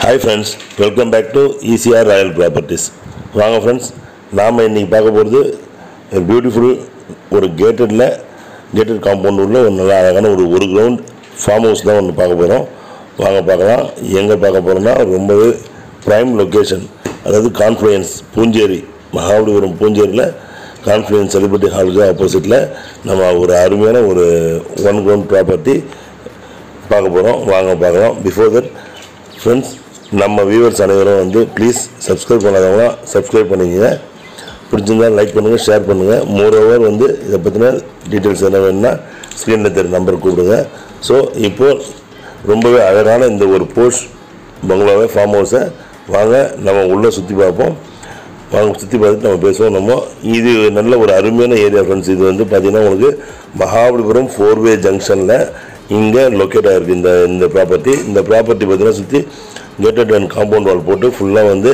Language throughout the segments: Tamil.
hi friends welcome back to ECR royal properties வாங்க ஃப்ரெண்ட்ஸ் நாம் இன்றைக்கி பார்க்க போகிறது பியூட்டிஃபுல் ஒரு கேட்டடில் கேட்டட் காம்பவுண்ட் உள்ள ஒரு நல்ல அழகான ஒரு ஒரு கிரவுண்ட் ஃபார்ம் ஹவுஸ் தான் ஒன்று பார்க்க போகிறோம் வாங்க பார்க்கலாம் எங்கே பார்க்க போகிறோம்னா ரொம்பவே ப்ரைம் லொக்கேஷன் அதாவது கான்ஃப்ளூயன்ஸ் பூஞ்சேரி மகாபலிபுரம் பூஞ்சேரியில் கான்ஃப்ளூயன்ஸ் செலிபிரிட்டி ஹாலுக்கு ஆப்போசிட்டில் நம்ம ஒரு அருமையான ஒரு ஒன் கிரவுண்ட் ப்ராப்பர்ட்டி பார்க்க போகிறோம் வாங்க பார்க்கலாம் பிஃபோர் தட் ஃப்ரெண்ட்ஸ் நம்ம வியூவர்ஸ் அனைவரும் வந்து ப்ளீஸ் சப்ஸ்கிரைப் பண்ணாதவங்க சப்ஸ்கிரைப் பண்ணிக்கங்க பிடிச்சிருந்தா லைக் பண்ணுங்கள் ஷேர் பண்ணுங்கள் மோர் ஓவர் வந்து இதை பற்றின டீட்டெயில்ஸ் என்ன வேணும்னா ஸ்க்ரீனில் தெரிய நம்பர் கூப்பிடுங்க ஸோ இப்போது ரொம்பவே அழகான இந்த ஒரு போஸ்ட் பங்களாவே ஃபார்ம் ஹவுஸை வாங்க நம்ம உள்ளே சுற்றி பார்ப்போம் வாங்க சுற்றி பார்த்துட்டு நம்ம பேசுவோம் நம்ம இது நல்ல ஒரு அருமையான ஏரியா ஃப்ரெண்ட்ஸ் இது வந்து பார்த்திங்கன்னா உங்களுக்கு மகாபலிபுரம் ஃபோர்வே ஜங்ஷனில் இங்கே லொக்கேட் ஆகிருக்கு இந்த இந்த ப்ராப்பர்ட்டி இந்த ப்ராப்பர்ட்டி பார்த்திங்கன்னா சுற்றி கேட்டட் அண்ட் காம்பவுண்ட் வால் போட்டு ஃபுல்லாக வந்து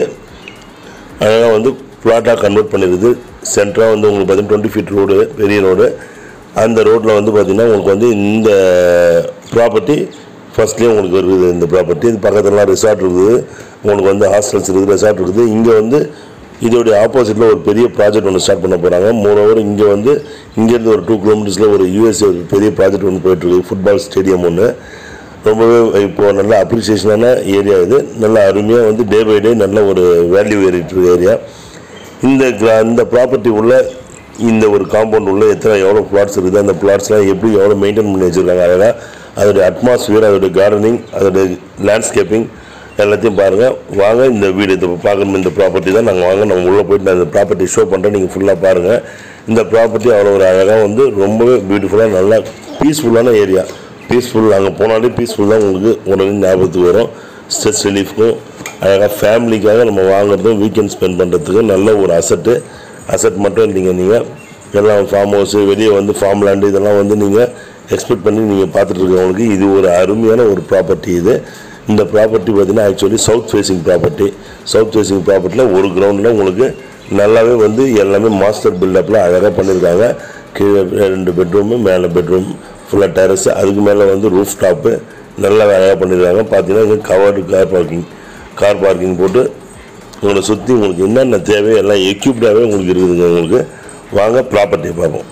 அழகாக வந்து ப்ளாட்டாக கன்வெர்ட் பண்ணிடுது சென்டராக வந்து உங்களுக்கு பார்த்தீங்கன்னா டுவெண்ட்டி ஃபீட் ரோடு பெரிய ரோடு அந்த ரோட்டில் வந்து பார்த்திங்கன்னா உங்களுக்கு வந்து இந்த ப்ராப்பர்ட்டி ஃபர்ஸ்ட்லேயே உங்களுக்கு இருக்குது இந்த ப்ராப்பர்ட்டி இது பக்கத்துலலாம் ரிசார்ட் இருக்குது உங்களுக்கு வந்து ஹாஸ்டல்ஸ் இருக்குது ரிசார்ட் இருக்குது இங்கே வந்து இதோடைய ஆப்போசிட்டில் ஒரு பெரிய ப்ராஜெக்ட் ஒன்று ஸ்டார்ட் பண்ண போகிறாங்க மோரோவர் இங்கே வந்து இங்கேருந்து ஒரு டூ கிலோமீட்டர்ஸில் ஒரு யூஎஸ்ஏ ஒரு பெரிய ப்ராஜெக்ட் ஒன்று போயிட்டுருக்கு ஃபுட்பால் ஸ்டேடியம் ஒன்று ரொம்பவே இப்போது நல்ல அப்ரிசியேஷனான ஏரியா இது நல்ல அருமையாக வந்து டே பை டே நல்ல ஒரு வேல்யூ ஏறிட்டு இருக்க ஏரியா இந்த கிரா- இந்த ப்ராப்பர்ட்டி உள்ள இந்த ஒரு காம்பவுண்ட் உள்ள எத்தனை எவ்வளோ பிளாட்ஸ் இருக்குது அந்த பிளாட்ஸ்லாம் எப்படி எவ்வளோ மெயின்டைன் பண்ணி வச்சுருக்காங்க அழகாக அதோடைய அட்மாஸ்பியர் அதோடைய கார்டனிங் அதோடைய லேண்ட்ஸ்கேப்பிங் எல்லாத்தையும் பாருங்கள் வாங்க இந்த வீடு இது பார்க்கணும் இந்த ப்ராப்பர்ட்டி தான் நாங்கள் வாங்க நம்ம உள்ளே போயிட்டு நான் இந்த ப்ராப்பர்ட்டி ஷோ பண்ணுறேன் நீங்கள் ஃபுல்லாக பாருங்கள் இந்த ப்ராப்பர்ட்டி அவ்வளோ ஒரு அழகாக வந்து ரொம்பவே பியூட்டிஃபுல்லாக நல்லா பீஸ்ஃபுல்லான ஏரியா பீஸ்ஃபுல் அங்கே போனாலே பீஸ்ஃபுல் தான் உங்களுக்கு உடனே ஞாபகத்துக்கு வரும் ஸ்ட்ரெஸ் ரிலீஃப்க்கும் அழகாக ஃபேமிலிக்காக நம்ம வாங்குறதும் வீக்கெண்ட் ஸ்பெண்ட் பண்ணுறதுக்கும் நல்ல ஒரு அசட்டு அசட் மட்டும் இல்லைங்க நீங்கள் எல்லாம் ஃபார்ம் ஹவுஸு வெளியே வந்து ஃபார்ம் லேண்டு இதெல்லாம் வந்து நீங்கள் எக்ஸ்பெக்ட் பண்ணி நீங்கள் பார்த்துட்டு இருக்கவங்களுக்கு இது ஒரு அருமையான ஒரு ப்ராப்பர்ட்டி இது இந்த ப்ராப்பர்ட்டி பார்த்தீங்கன்னா actually south facing property south facing ப்ராப்பர்ட்டியில் ஒரு கிரவுண்டில் உங்களுக்கு நல்லாவே வந்து எல்லாமே மாஸ்டர் பில்டப்பில் அழகாக பண்ணியிருக்காங்க கீழே ரெண்டு பெட்ரூமு மேலே பெட்ரூம் ஃபுல்லாக டெரஸ் அதுக்கு மேலே வந்து ரூஃப் டாப்பு நல்லா அழகாக பண்ணியிருக்காங்க பார்த்தீங்கன்னா இங்கே covered car parking car parking போட்டு உங்களை சுற்றி உங்களுக்கு என்னென்ன தேவையோ எல்லாம் எக்யூப்டாகவே உங்களுக்கு இருக்குதுங்க உங்களுக்கு வாங்க ப்ராப்பர்ட்டியை பார்ப்போம்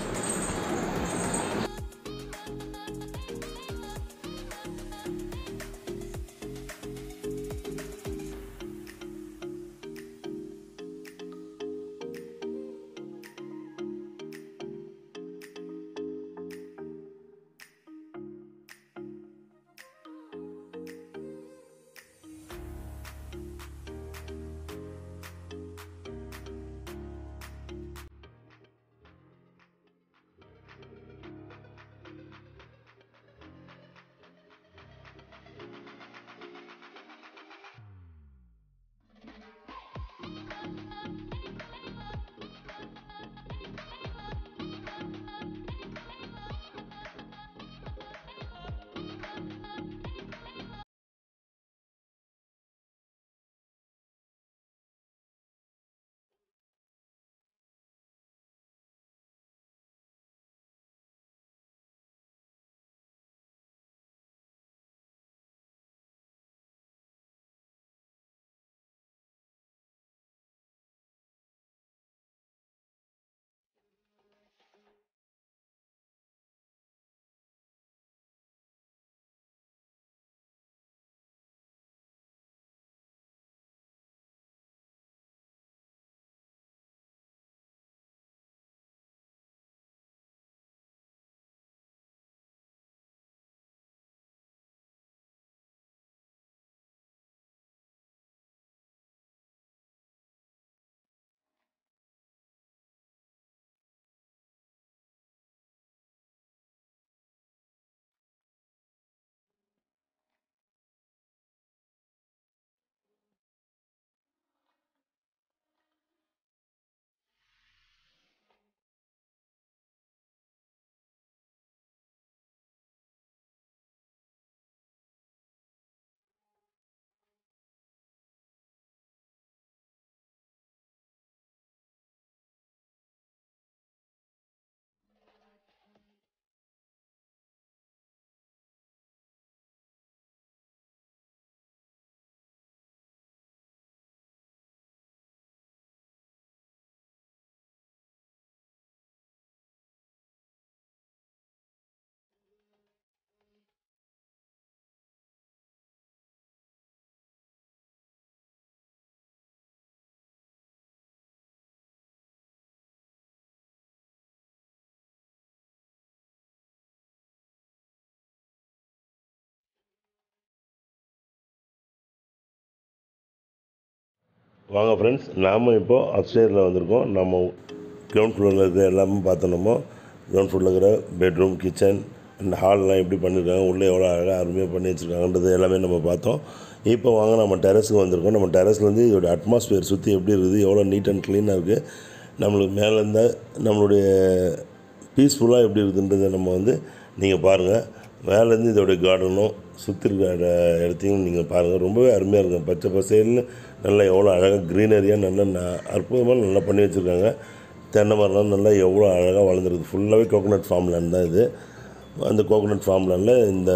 வாங்க ஃப்ரெண்ட்ஸ் நாம் இப்போது அப்ஸ்டேரில் வந்திருக்கோம் நம்ம கிரவுண்ட் ஃப்ளோரில் இருக்கிற எல்லாமே பார்த்தோம் கிரவுண்ட் ஃப்ளோரில் இருக்கிற பெட்ரூம் கிச்சன் அண்ட் ஹால்லாம் எப்படி பண்ணியிருக்காங்க உள்ளே எவ்வளோ அழகாக அருமையாக பண்ணி வச்சுருக்காங்கன்றது எல்லாமே நம்ம பார்த்தோம் இப்போ வாங்க நம்ம டெரஸுக்கு வந்திருக்கோம் நம்ம டெரஸ்லேருந்து இதோட அட்மாஸ்பியர் சுற்றி எப்படி இருக்குது எவ்வளோ நீட் அண்ட் க்ளீனாக இருக்குது நம்மளுக்கு மேலே இருந்தால் நம்மளுடைய பீஸ்ஃபுல்லாக எப்படி இருக்குன்றதை நம்ம வந்து நீங்கள் பாருங்கள் மேலேருந்து இதோடைய கார்டனும் சுற்றி இருக்கிற இட- இடத்தையும் நீங்கள் பாருங்கள் ரொம்பவே அருமையாக இருக்கும் பச்சை பசேல்னு நல்லா எவ்வளோ அழகாக க்ரீனரியாக நல்லா ந- அற்புதமாக நல்லா பண்ணி வச்சுருக்காங்க தென்னை மரம்லாம் நல்லா எவ்வளோ அழகாக வளர்ந்துருக்கு ஃபுல்லாகவே கோகோனட் ஃபார்ம் லேண்ட் தான் இது அந்த கோகோனட் ஃபார்ம் லேண்டில் இந்த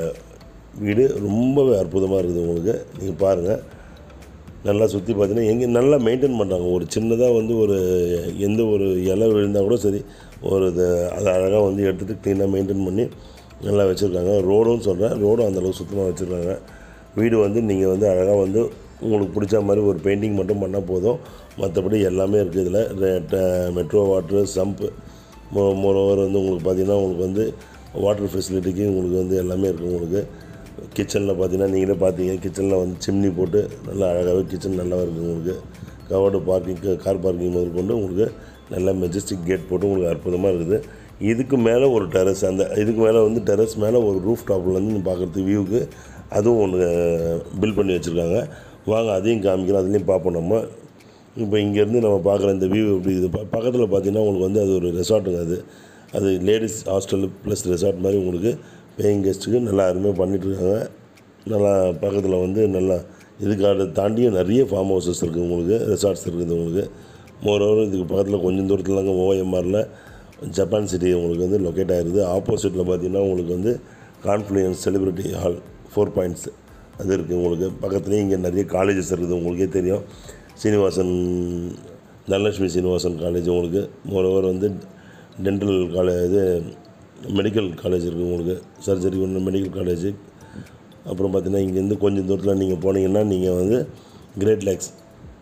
வீடு ரொம்பவே அற்புதமாக இருக்குது உங்களுக்கு நீங்கள் பாருங்கள் நல்லா சுற்றி பார்த்தீங்கன்னா எங்கே நல்லா மெயின்டைன் பண்ணுறாங்க ஒரு சின்னதாக வந்து ஒரு எந்த ஒரு இலை விழுந்தால் கூட சரி ஒரு இது அதை அழகாக வந்து எடுத்துகிட்டு க்ளீனாக மெயின்டைன் பண்ணி நல்லா வச்சுருக்காங்க ரோடும் சொல்கிறேன் ரோடும் அந்தளவுக்கு சுத்தமாக வச்சுருக்காங்க வீடு வந்து நீங்கள் வந்து அழகாக வந்து உங்களுக்கு பிடிச்ச மாதிரி ஒரு பெயிண்டிங் மட்டும் பண்ணால் போதும் மற்றபடி எல்லாமே இருக்குது இதில் மெட்ரோ வாட்ரு சம்ப்பு மோ மோரோவர் வந்து உங்களுக்கு பார்த்தீங்கன்னா உங்களுக்கு வந்து வாட்டர் ஃபெசிலிட்டிக்கு உங்களுக்கு வந்து எல்லாமே இருக்குது உங்களுக்கு கிச்சனில் பார்த்தீங்கன்னா நீங்களே பார்த்தீங்க கிச்சனில் வந்து சிம்னி போட்டு நல்லா அழகாகவே கிச்சன் நல்லா இருக்குது உங்களுக்கு கவர்டு பார்க்கிங் கார் பார்க்கிங் முதல் கொண்டு உங்களுக்கு நல்லா மெஜஸ்டிக் கேட் போட்டு உங்களுக்கு அற்புதமாக இருக்குது இதுக்கு மேலே ஒரு டெரஸ் அந்த இதுக்கு மேலே வந்து டெரஸ் மேலே ஒரு ரூஃப் டாப்லேருந்து நீங்கள் பார்க்குறதுக்கு வியூவுக்கு அதுவும் ஒன்று பில்ட் பண்ணி வச்சுருக்காங்க வாங்க அதையும் காமிக்கிறோம் அதுலேயும் பார்ப்போம் நம்ம இப்போ இங்கேருந்து நம்ம பார்க்குற இந்த வியூ எப்படி இது பக்கத்தில் பார்த்தீங்கன்னா உங்களுக்கு வந்து அது ஒரு ரெசார்ட்டுங்க அது அது லேடிஸ் ஹாஸ்டல் ப்ளஸ் ரெசார்ட் மாதிரி உங்களுக்கு பேயிங் கெஸ்ட்டுக்கு நல்லா அருமையாக பண்ணிகிட்ருக்காங்க நல்லா பக்கத்தில் வந்து நல்லா இதுக்காக தாண்டியும் நிறைய ஃபார்ம் ஹவுசஸ் இருக்குது உங்களுக்கு ரெசார்ட்ஸ் இருக்குது உங்களுக்கு மோரோவர் இதுக்கு பக்கத்தில் கொஞ்சம் தூரத்தில் ஓஎம்ஆரில் ஜப்பான் சிட்டி உங்களுக்கு வந்து லொக்கேட் ஆகிருக்குது ஆப்போசிட்டில் பார்த்தீங்கன்னா உங்களுக்கு வந்து confluence celebrity hall four points அது இருக்குது உங்களுக்கு பக்கத்துலேயே இங்கே நிறைய காலேஜஸ் இருக்குது உங்களுக்கே தெரியும் சீனிவாசன் தனலட்சுமி சீனிவாசன் காலேஜ் உங்களுக்கு மோரோவர் வந்து டென்டல் காலேஜ் இது மெடிக்கல் காலேஜ் இருக்குது உங்களுக்கு சர்ஜரி ஒன்று மெடிக்கல் காலேஜ் அப்புறம் பார்த்தீங்கன்னா இங்கேருந்து கொஞ்சம் தூரத்தில் நீங்கள் போனீங்கன்னா நீங்கள் வந்து great lakes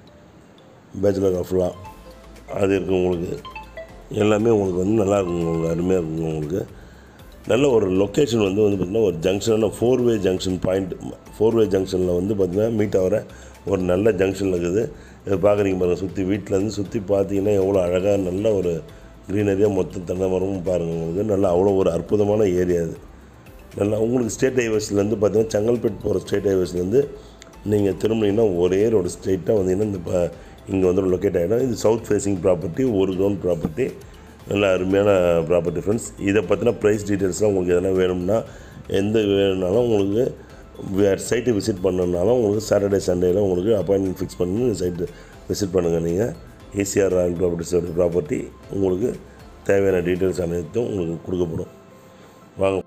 bachelor of law அது இருக்குது உங்களுக்கு எல்லாமே உங்களுக்கு வந்து நல்லா இருக்குங்க உங்களுக்கு அருமையாக இருக்குங்க உங்களுக்கு நல்ல ஒரு லொக்கேஷன் வந்து வந்து பார்த்திங்கன்னா ஒரு ஜங்ஷனான four way junction point four way ஜங்ஷனில் வந்து பார்த்திங்கன்னா மீட் ஆகிற ஒரு நல்ல ஜங்ஷனில் இருக்குது இதை பார்க்குறீங்க பாருங்கள் சுற்றி வீட்டிலேருந்து சுற்றி பார்த்தீங்கன்னா எவ்வளோ அழகாக நல்ல ஒரு க்ரீனரியாக மொத்த தென்னை மரமும் பாருங்கள் உங்களுக்கு நல்லா அவ்வளோ ஒரு அற்புதமான ஏரியா அது நல்லா உங்களுக்கு ஸ்டேட் ஹைவேஸ்லேருந்து பார்த்தீங்கன்னா செங்கல்பேட் போகிற ஸ்டேட் ஹைவேஸ்லேருந்து நீங்கள் திரும்பினீங்கன்னா ஒரே ரோடு ஸ்ட்ரெயிட்டாக வந்தீங்கன்னா இந்த ப- இங்கே வந்து லொக்கேட் ஆகிடும் இது சவுத் ஃபேஸிங் ப்ராப்பர்ட்டி ஒரு கிரவுண்ட் ப்ராப்பர்ட்டி நல்ல அருமையான ப்ராப்பர்ட்டி ஃப்ரெண்ட்ஸ் இதை பற்றின ப்ரைஸ் டீட்டெயில்ஸ்லாம் உங்களுக்கு எதனா வேணும்னா எந்த வேணும்னாலும் உங்களுக்கு சைட்டு விசிட் பண்ணணுனாலும் உங்களுக்கு சாட்டர்டே சண்டேல உங்களுக்கு அப்பாயின்மெண்ட் ஃபிக்ஸ் பண்ணி சைட்டு விசிட் பண்ணுங்கள் நீங்கள் ஏசிஆர் ராயல் ப்ராப்பர்ட்டிஸோட ப்ராப்பர்ட்டி உங்களுக்கு தேவையான டீட்டெயில்ஸ் அனைத்தும் உங்களுக்கு கொடுக்கப்படும் வாங்க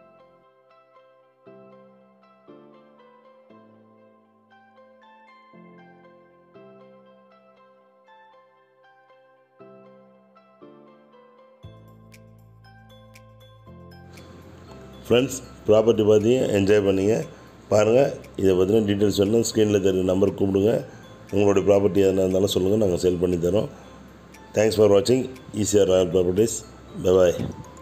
ஃப்ரெண்ட்ஸ் ப்ராப்பர்ட்டி பார்த்தி என்ஜாய் பண்ணீங்க பாருங்கள் இதை பற்றின டீட்டெயில்ஸ் வேணும் ஸ்க்ரீனில் தெரியுற நம்பர் கூப்பிடுங்க உங்களுடைய ப்ராப்பர்ட்டி எதனா இருந்தாலும் சொல்லுங்கள் நாங்கள் சேல் பண்ணி தரோம் தேங்க்ஸ் ஃபார் வாட்சிங் ஈசிஆர் ராயல் ப்ராப்பர்ட்டிஸ் பை